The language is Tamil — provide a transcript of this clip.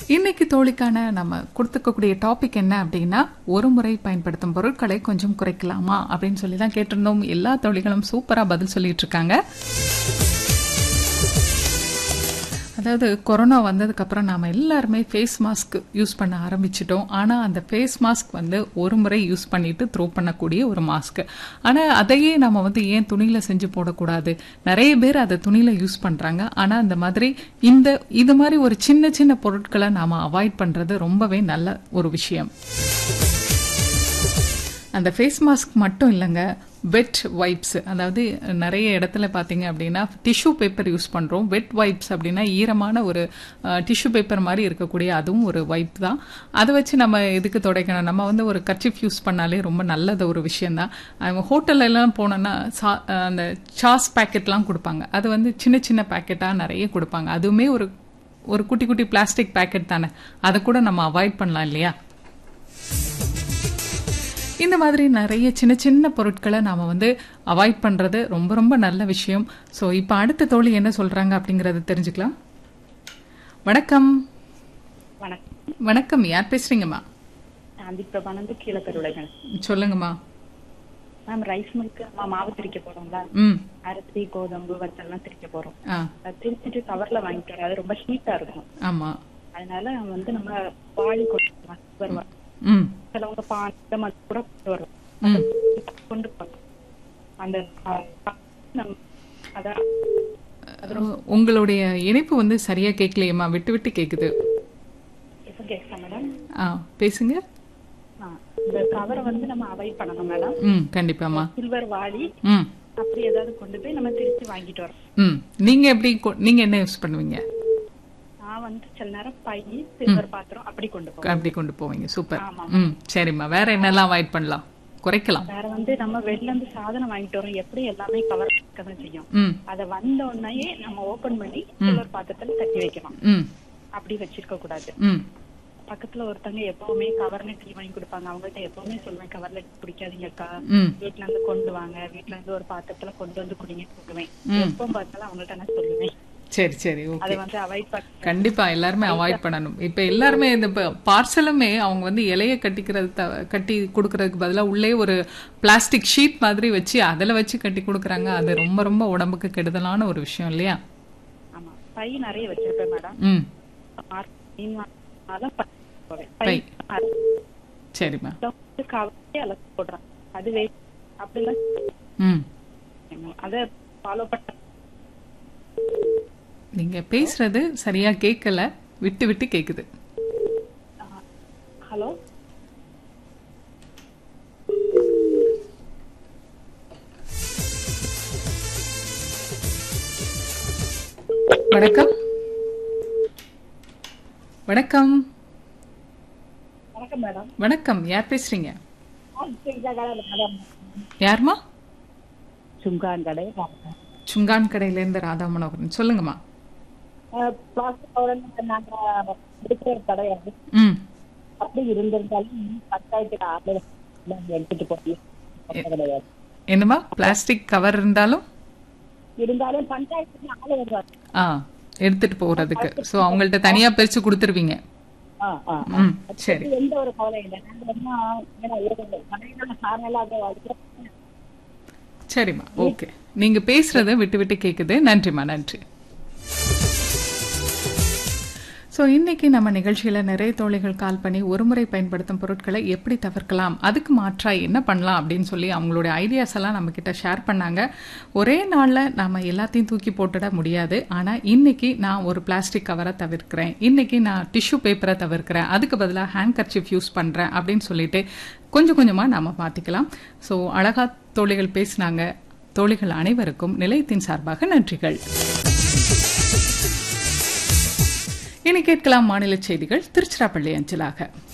இன்னைக்கு தோழிக்கான நம்ம கொடுத்துக்கக்கூடிய டாபிக் என்ன அப்படின்னா ஒரு முறை பயன்படுத்தும் பொருட்களை கொஞ்சம் குறைக்கலாமா அப்படின்னு சொல்லி தான் கேட்டிருந்தோம் எல்லா தோழிகளும் சூப்பரா பதில் சொல்லிட்டு இருக்காங்க அதாவது கொரோனா வந்ததுக்கு அப்புறம் நாம எல்லாருமே ஃபேஸ் மாஸ்க் யூஸ் பண்ண ஆரம்பிச்சிட்டோம் ஆனா அந்த ஃபேஸ் மாஸ்க் வந்து ஒரு முறை யூஸ் பண்ணிட்டு த்ரோ பண்ணக்கூடிய ஒரு மாஸ்க் ஆனா அதையே நம்ம வந்து ஏன் துணியில செஞ்சு போடக்கூடாது நிறைய பேர் அதை துணியில யூஸ் பண்றாங்க ஆனா இந்த மாதிரி இந்த இது மாதிரி ஒரு சின்ன சின்ன பொருட்களை நாம அவாய்ட் பண்றது ரொம்பவே நல்ல ஒரு விஷயம் அந்த ஃபேஸ் மாஸ்க் மட்டும் இல்லைங்க வெட் வைப்ஸ் அதாவது நிறைய இடத்துல பார்த்தீங்க அப்படின்னா டிஷ்யூ பேப்பர் யூஸ் பண்ணுறோம் வெட் வைப்ஸ் அப்படின்னா ஈரமான ஒரு டிஷ்யூ பேப்பர் மாதிரி இருக்கக்கூடிய அதுவும் ஒரு வைப் தான் அதை வச்சு நம்ம எதுக்கு துடைக்கணும் நம்ம வந்து ஒரு கர்ச்சிஃப் யூஸ் பண்ணாலே ரொம்ப நல்லது ஒரு விஷயம்தான் அவங்க ஹோட்டல்ல எல்லாம் போனோன்னா சா அந்த சாஸ் பேக்கெட்லாம் கொடுப்பாங்க அது வந்து சின்ன சின்ன பேக்கெட்டாக நிறைய கொடுப்பாங்க அதுவுமே ஒரு ஒரு குட்டி குட்டி பிளாஸ்டிக் பேக்கெட் தானே அதை கூட நம்ம அவாய்ட் பண்ணலாம் இல்லையா இந்த மாதிரி நிறைய சின்ன சின்ன பொருட்களை நாம வந்து அவாய்ட் பண்றது ரொம்ப ரொம்ப நல்ல விஷயம் ஸோ இப்போ அடுத்த தோழி என்ன சொல்றாங்க அப்படிங்கறத தெரிஞ்சுக்கலாம் வணக்கம் வணக்கம் வணக்கம் யார் பேசுறீங்கம்மா நான் பிரபானந்து கீழே கருவிளைகள் சொல்லுங்கம்மா மேம் ரைஸ் மில்க் நம்ம மாவு திரிக்க போறோம்ல ம் அரிசி கோதம்பு வத்தல்லாம் திரிக்க போறோம் ஆ அது திரிச்சிட்டு கவர்ல வாங்கிட்டு வரோம் அது ரொம்ப ஹீட்டா இருக்கும் ஆமா அதனால வந்து நம்ம பாலி கொண்டு வருவோம் ம் சிலவங்க பால் இந்த மாதிரி கூட கொண்டு வருவோம் ம் கொண்டு போறோம் அந்த ஆ, நம்ம அதான் அஹ், உங்களுடைய இணைப்பு வந்து சரியா கேட்கலையேம்மா விட்டு விட்டு கேக்குது எப்ப கேட்கலாம் மேடம் ஆ பேசுங்க இந்த கவரை வந்து நம்ம அவாய்ட் பண்ணணும் மேடம் ம் கண்டிப்பாம்மா சில்வர் வாளி ம் அப்படி ஏதாவது கொண்டு போய் நம்ம திருச்சி வாங்கிட்டு வரோம் ம் நீங்க எப்படி கொ- நீங்க என்ன யூஸ் பண்ணுவீங்க நான் வந்து சில நேரம் பை சில்வர் பாத்திரம் அப்படி கொண்டு போவேன் அப்படி கொண்டு போவீங்க சூப்பர் ஆமா. ம் சரிம்மா வேற என்னெல்லாம் அவாய்ட் பண்ணலாம் குறைக்கலாம் வேற வந்து நம்ம வெளில இருந்து சாதனம் வாங்கிட்டு வரோம் எப்படி எல்லாமே கவர் தான் செய்யும் ம் அத வந்த உடனே நம்ம ஓபன் பண்ணி சில்வர் பாத்திரத்துல தட்டி வைக்கணும் ம் அப்படி வச்சிருக்க கூடாது ம் பக்கத்துல ஒருத்தங்க எப்பவுமே கவர்ல டீ வாங்கி கொடுப்பாங்க அவங்கள்ட்ட எப்பவுமே சொல்லுவேன் கவர்ல டீ குடிக்காதீங்கக்கா ம் வீட்ல இருந்து கொண்டு வாங்க வீட்ல இருந்து ஒரு பாத்திரத்துல கொண்டு வந்து குடிங்க சொல்லுவேன் ம். எப்பவும் பார்த்தாலும் அவங்கள்ட்ட நான் சொல்லுவேன் சரி சரி ஓகே அதை வந்து அவாய்ட் பண்ண கண்டிப்பா எல்லாருமே அவாய்ட் பண்ணணும் இப்ப எல்லாருமே இந்த பார்சலுமே அவங்க வந்து இலைய கட்டிக்கிறது த- கட்டி கொடுக்கறதுக்கு பதிலா உள்ளே ஒரு பிளாஸ்டிக் ஷீட் மாதிரி வச்சு அதுல வச்சு கட்டி கொடுக்கறாங்க அது ரொம்ப ரொம்ப உடம்புக்கு கெடுதலான ஒரு விஷயம் இல்லையா ஆமா பை நிறைய வச்சிருப்பேன் மேடம் ம் மீன் வாங்கினாலும் பை போவேன். பை. பை சரிம்மா கவரே அலசி போடுறேன் அதுவே அப்படிலாம் ம் அத ஃபாலோ பண்ண நீங்க பேசுறது சரியா கேட்கல விட்டு விட்டு கேக்குது ஹலோ வணக்கம் வணக்கம் வணக்கம் மேடம் வணக்கம் யார் பேசுறீங்க யாருமா சுங்கான் கடை சுங்கான் கடையில இருந்து ராதா மனோகரன் சொல்லுங்கம்மா பிளாஸ்டிக் நாங்க எடுக்கிற கிடையாது ம் அப்படி இருந்திருந்தாலும் பத்தாயிரத்துக்கு ஆர்டர் எடுத்துட்டு போய் கிடையாது என்னம்மா பிளாஸ்டிக் கவர் இருந்தாலும் இருந்தாலும் பஞ்சாயத்துக்கு ஆளு வருவாங்க ஆ எடுத்துட்டு போறதுக்கு சோ அவங்கள்ட்ட தனியா பிரிச்சு கொடுத்துருவீங்க ஆ, ஆ. ம் சரி எந்த ஒரு கவலை இல்லை நாங்க என்ன ஏன்னா ஒரு கடையில சாரலாம் அதை வளர்க்குறோம். சரிம்மா ஓகே நீங்க பேசுறத விட்டு விட்டு கேக்குது நன்றிம்மா நன்றி ஸோ இன்னைக்கு நம்ம நிகழ்ச்சியில நிறைய தோழிகள் கால் பண்ணி ஒருமுறை பயன்படுத்தும் பொருட்களை எப்படி தவிர்க்கலாம் அதுக்கு மாற்றா என்ன பண்ணலாம் அப்படின்னு சொல்லி அவங்களுடைய ஐடியாஸ் எல்லாம் நம்ம கிட்ட ஷேர் பண்ணாங்க ஒரே நாள்ல நாம எல்லாத்தையும் தூக்கி போட்டுட முடியாது ஆனா இன்னைக்கு நான் ஒரு பிளாஸ்டிக் கவரை தவிர்க்கிறேன் இன்னைக்கு நான் டிஷ்யூ பேப்பரை தவிர்க்கிறேன் அதுக்கு பதிலாக ஹேண்ட் கர்ச்சிஃப் யூஸ் பண்றேன் அப்படின்னு சொல்லிட்டு கொஞ்சம் கொஞ்சமா நாம மாத்திக்கலாம் ஸோ அழகா தோழிகள் பேசினாங்க தோழிகள் அனைவருக்கும் நிலையத்தின் சார்பாக நன்றிகள் இனி கேட்கலாம் மாநில செய்திகள் திருச்சிராப்பள்ளி அஞ்சலாக